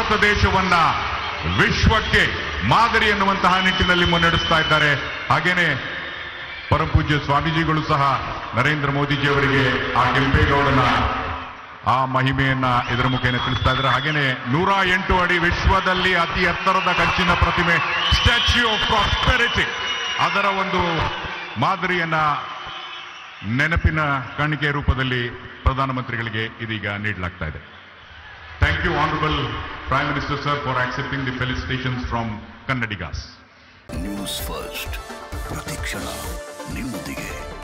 ಭಾರತ ದೇಶವನ್ನ ವಿಶ್ವಕ್ಕೆ ಮಾದರಿ ಎನ್ನುವಂತಹ ನಿಟ್ಟಿನಲ್ಲಿ ಮುನ್ನಡೆಸ್ತಾ ಇದ್ದಾರೆ ಹಾಗೇನೆ ಪರಮಪೂಜ್ಯ ಸ್ವಾಮೀಜಿಗಳು ಸಹ ನರೇಂದ್ರ ಮೋದಿಜಿಯವರಿಗೆ ಆ ಕೆಂಪೇಗೌಡನ ಆ ಮಹಿಮೆಯನ್ನ ಇದರ ಮುಖೇನ ತಿಳಿಸ್ತಾ ಇದ್ದಾರೆ ಹಾಗೇನೆ ನೂರ ಎಂಟು ಅಡಿ ವಿಶ್ವದಲ್ಲಿ ಅತಿ ಎತ್ತರದ ಕಂಚಿನ ಪ್ರತಿಮೆ ಸ್ಟ್ಯಾಚ್ಯೂ ಆಫ್ ಪ್ರಾಸ್ಪೆರಿಟಿ ಅದರ ಒಂದು ಮಾದರಿಯನ್ನ ನೆನಪಿನ ಕಾಣಿಕೆ ರೂಪದಲ್ಲಿ ಪ್ರಧಾನಮಂತ್ರಿಗಳಿಗೆ ಇದೀಗ ನೀಡಲಾಗ್ತಾ ಇದೆ thank you honourable prime minister sir for accepting the felicitations from Kannadigas news first ಪ್ರತಿಕ್ಷಣ ನಿಮ್ಮೊಂದಿಗೆ